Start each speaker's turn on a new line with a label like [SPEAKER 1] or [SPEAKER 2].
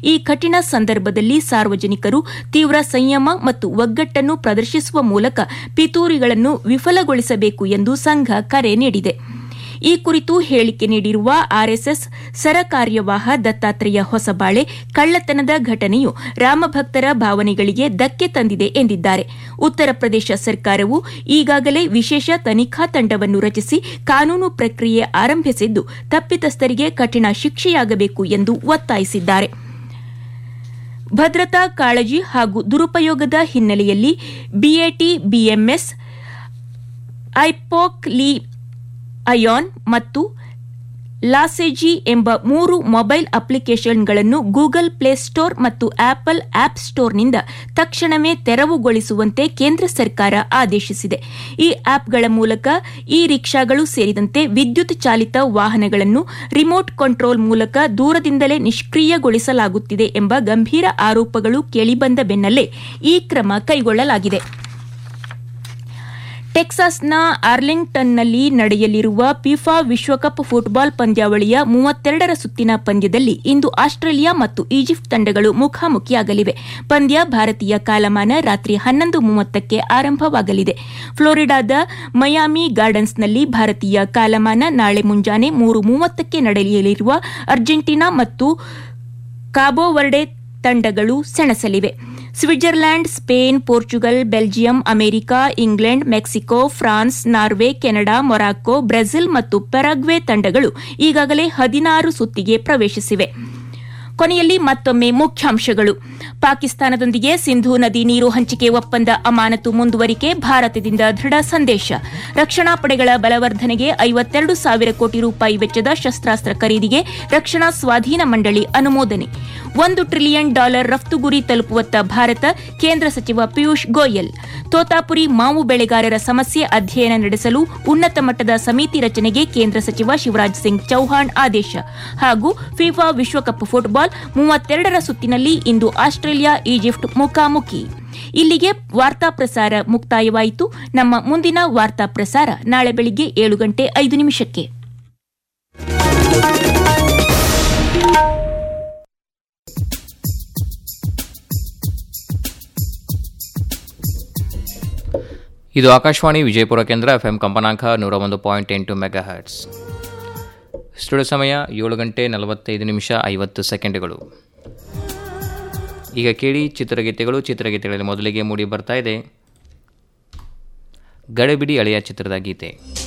[SPEAKER 1] ಈ ಕಠಿಣ ಸಂದರ್ಭದಲ್ಲಿ ಸಾರ್ವಜನಿಕರು ತೀವ್ರ ಸಂಯಮ ಮತ್ತು ಒಗ್ಗಟ್ಟನ್ನು ಪ್ರದರ್ಶಿಸುವ ಮೂಲಕ ಪಿತೂರಿಗಳನ್ನು ವಿಫಲಗೊಳಿಸಬೇಕು ಎಂದು ಸಂಘ ಕರೆ ನೀಡಿದೆ ಈ ಕುರಿತು ಹೇಳಿಕೆ ನೀಡಿರುವ ಆರ್ಎಸ್ಎಸ್ ಸರಕಾರ್ಯವಾಹ ದತ್ತಾತ್ರೇಯ ಹೊಸಬಾಳೆ ಕಳ್ಳತನದ ಘಟನೆಯು ರಾಮಭಕ್ತರ ಭಾವನೆಗಳಿಗೆ ಧಕ್ಕೆ ತಂದಿದೆ ಎಂದಿದ್ದಾರೆ ಉತ್ತರ ಪ್ರದೇಶ ಸರ್ಕಾರವು ಈಗಾಗಲೇ ವಿಶೇಷ ತನಿಖಾ ತಂಡವನ್ನು ರಚಿಸಿ ಕಾನೂನು ಪ್ರಕ್ರಿಯೆ ಆರಂಭಿಸಿದ್ದು ತಪ್ಪಿತಸ್ಥರಿಗೆ ಕಠಿಣ ಶಿಕ್ಷೆಯಾಗಬೇಕು ಎಂದು ಒತ್ತಾಯಿಸಿದ್ದಾರೆ ಭದ್ರತಾ ಕಾಳಜಿ ಹಾಗೂ ದುರುಪಯೋಗದ ಹಿನ್ನೆಲೆಯಲ್ಲಿ ಬಿಎಟಿ ಬಿಎಂಎಸ್ ಐಪೋಕ್ ಲಿ ಅಯಾನ್ ಮತ್ತು ಲಾಸೆಜಿ ಎಂಬ ಮೂರು ಮೊಬೈಲ್ ಅಪ್ಲಿಕೇಶನ್ಗಳನ್ನು ಗೂಗಲ್ ಪ್ಲೇಸ್ಟೋರ್ ಮತ್ತು ಆಪಲ್ ಆಪ್ ಸ್ಟೋರ್ನಿಂದ ತಕ್ಷಣವೇ ತೆರವುಗೊಳಿಸುವಂತೆ ಕೇಂದ್ರ ಸರ್ಕಾರ ಆದೇಶಿಸಿದೆ ಈ ಆಪ್ಗಳ ಮೂಲಕ ಇ ರಿಕ್ಷಾಗಳು ಸೇರಿದಂತೆ ವಿದ್ಯುತ್ ಚಾಲಿತ ವಾಹನಗಳನ್ನು ರಿಮೋಟ್ ಕಂಟ್ರೋಲ್ ಮೂಲಕ ದೂರದಿಂದಲೇ ನಿಷ್ಕ್ರಿಯಗೊಳಿಸಲಾಗುತ್ತಿದೆ ಎಂಬ ಗಂಭೀರ ಆರೋಪಗಳು ಕೇಳಿಬಂದ ಬೆನ್ನಲ್ಲೇ ಈ ಕ್ರಮ ಕೈಗೊಳ್ಳಲಾಗಿದೆ ಟೆಕ್ಸಾಸ್ನ ಆರ್ಲಿಂಗ್ಟನ್ನಲ್ಲಿ ನಡೆಯಲಿರುವ ಫಿಫಾ ವಿಶ್ವಕಪ್ ಫುಟ್ಬಾಲ್ ಪಂದ್ಯಾವಳಿಯ ಮೂವತ್ತೆರಡರ ಸುತ್ತಿನ ಪಂದ್ಯದಲ್ಲಿ ಇಂದು ಆಸ್ಟ್ರೇಲಿಯಾ ಮತ್ತು ಈಜಿಪ್ಟ್ ತಂಡಗಳು ಮುಖಾಮುಖಿಯಾಗಲಿವೆ ಪಂದ್ಯ ಭಾರತೀಯ ಕಾಲಮಾನ ರಾತ್ರಿ ಹನ್ನೊಂದು ಮೂವತ್ತಕ್ಕೆ ಆರಂಭವಾಗಲಿದೆ ಫ್ಲೋರಿಡಾದ ಮಯಾಮಿ ಗಾರ್ಡನ್ಸ್ನಲ್ಲಿ ಭಾರತೀಯ ಕಾಲಮಾನ ನಾಳೆ ಮುಂಜಾನೆ ಮೂರು ಮೂವತ್ತಕ್ಕೆ ನಡೆಯಲಿರುವ ಅರ್ಜೆಂಟೀನಾ ಮತ್ತು ಕಾಬೋವರ್ಡೆ ತಂಡಗಳು ಸೆಣಸಲಿವೆ Switzerland Spain Portugal Belgium America England Mexico France Norway Canada Morocco Brazil ಮತ್ತು ಪೆರಾಗ್ವೆ ತಂಡಗಳು ಈಗಾಗಲೇ ಹದಿನಾರು ಸುತ್ತಿಗೆ ಪ್ರವೇಶಿಸಿವೆ ಕೊನೆಯಲ್ಲಿ ಮತ್ತೊಮ್ಮೆ ಮುಖ್ಯಾಂಶಗಳು ಪಾಕಿಸ್ತಾನದೊಂದಿಗೆ ಸಿಂಧೂ ನದಿ ನೀರು ಹಂಚಿಕೆ ಒಪ್ಪಂದ ಅಮಾನತು ಮುಂದುವರಿಕೆ ಭಾರತದಿಂದ ದೃಢ ಸಂದೇಶ ರಕ್ಷಣಾ ಪಡೆಗಳ ಬಲವರ್ಧನೆಗೆ ಐವತ್ತೆರಡು ಸಾವಿರ ಕೋಟಿ ರೂಪಾಯಿ ವೆಚ್ಚದ ಶಸ್ತ್ರಾಸ್ತ್ರ ಖರೀದಿಗೆ ರಕ್ಷಣಾ ಸ್ವಾಧೀನ ಮಂಡಳಿ ಅನುಮೋದನೆ ಒಂದು ಟ್ರಿಲಿಯನ್ ಡಾಲರ್ ರಫ್ತು ಗುರಿ ತಲುಪುವತ್ತ ಭಾರತ ಕೇಂದ್ರ ಸಚಿವ ಪಿಯೂಷ್ ಗೋಯಲ್ ತೋತಾಪುರಿ ಮಾವು ಬೆಳೆಗಾರರ ಸಮಸ್ಯೆ ಅಧ್ಯಯನ ನಡೆಸಲು ಉನ್ನತ ಮಟ್ಟದ ಸಮಿತಿ ರಚನೆಗೆ ಕೇಂದ್ರ ಸಚಿವ ಶಿವರಾಜ್ ಸಿಂಗ್ ಚೌಹಾಣ್ ಆದೇಶ ಹಾಗೂ ಫಿಫಾ ವಿಶ್ವಕಪ್ ಫುಟ್ಬಾಲ್ ಮೂವತ್ತೆರಡರ ಸುತ್ತಿನಲ್ಲಿ ಇಂದು ಆಸ್ಟ್ರೇಲಿಯಾ ಈಜಿಪ್ಟ್ ಮುಖಾಮುಖಿ ಇಲ್ಲಿಗೆ ವಾರ್ತಾ ಪ್ರಸಾರ ಮುಕ್ತಾಯವಾಯಿತು ನಮ್ಮ ಮುಂದಿನ ವಾರ್ತಾ ಪ್ರಸಾರ ನಾಳೆ ಬೆಳಿಗ್ಗೆ ಏಳು ಗಂಟೆ ಐದು ನಿಮಿಷಕ್ಕೆ
[SPEAKER 2] ಇದು ಆಕಾಶವಾಣಿ ವಿಜಯಪುರ ಕೇಂದ್ರ ಎಫ್ ಎಂ ಕಂಪನಾಂಕ ನೂರ ಒಂದು ಪಾಯಿಂಟ್ ಎಂಟು ಮೆಗಾ ಹರ್ಟ್ಸ್ ಸ್ಟುಡಿಯೋ ಸಮಯ ಏಳು ಗಂಟೆ ನಲವತ್ತೈದು ನಿಮಿಷ ಐವತ್ತು ಸೆಕೆಂಡ್ಗಳು ಈಗ ಕೇಳಿ ಚಿತ್ರಗೀತೆಗಳು ಚಿತ್ರಗೀತೆಗಳಲ್ಲಿ ಮೊದಲಿಗೆ ಮೂಡಿ ಬರ್ತಾ ಇದೆ ಗಡಬಿಡಿ ಹಳೆಯ ಚಿತ್ರದ ಗೀತೆ